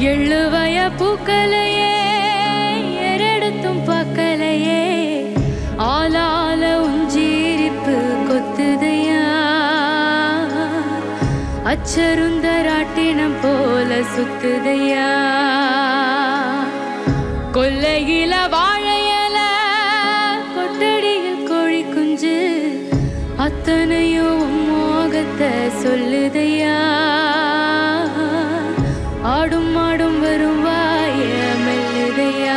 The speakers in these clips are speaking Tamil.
எள்ளுவய பூக்களையே எரெடுத்தும் பார்க்கலையே ஆளால உஞ்சீரிப்பு கொத்துதையா அச்சருந்தராட்டினம் போல சுத்துதையா கொல்லையில வாழையல கொட்டடியில் கோழி குஞ்சு அத்தனையும் உன் மோகத்தை சொல்லுதையா ஆடும் ஆடும் வரும் வாய மெல்லுதையா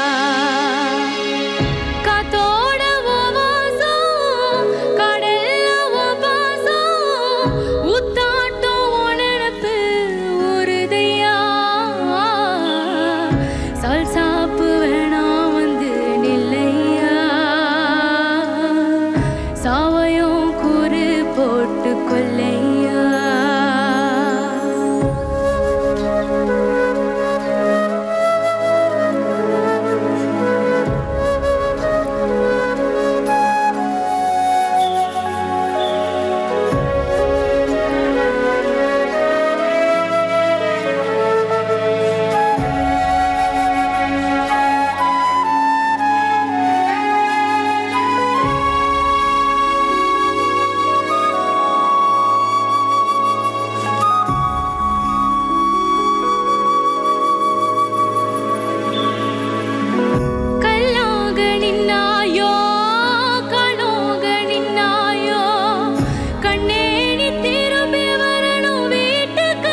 காத்தோட உன் வாசம், கடல்ல உன் பாசம், ஊத்தாட்டம் உன் நினப்பு ஊறுதையா. சால் சாப்பு வேணாம் வந்து நில்லையா. சாவையும் கூறு போட்டு கொல்லையா கல்லாக நின்னாயோ கனோக நின்னாயோ கண்ணே நீ திரும்பி வரணும் வீட்டுக்கு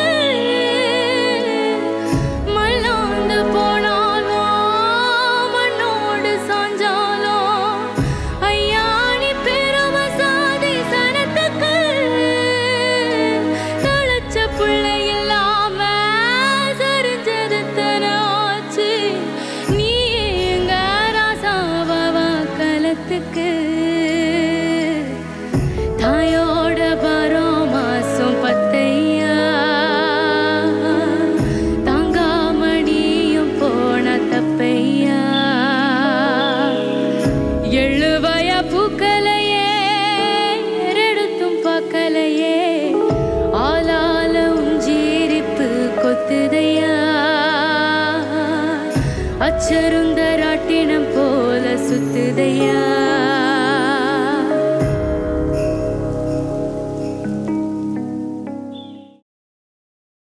மல்லாந்து போனாலோ மண்ணோடு சாஞ்சாலோ ஐயா நீ பெரும சாதி சனத்துக்கு தழைச்ச பிள்ளை இல்லாம சரிஞ்சது தனாச்சு நீ எங்க ராசாவா கலத்துக்கு தாயோட வரோம் மாசம் பத்தையா தாங்காமணியும் போன தப்பையா எழுவய பூக்களையே எரெடுத்தும் பார்க்கலையே ஆளால உஞ்சீரிப்பு கொத்துதையா அச்சருந்தராட்டினம் போல சுத்துதையா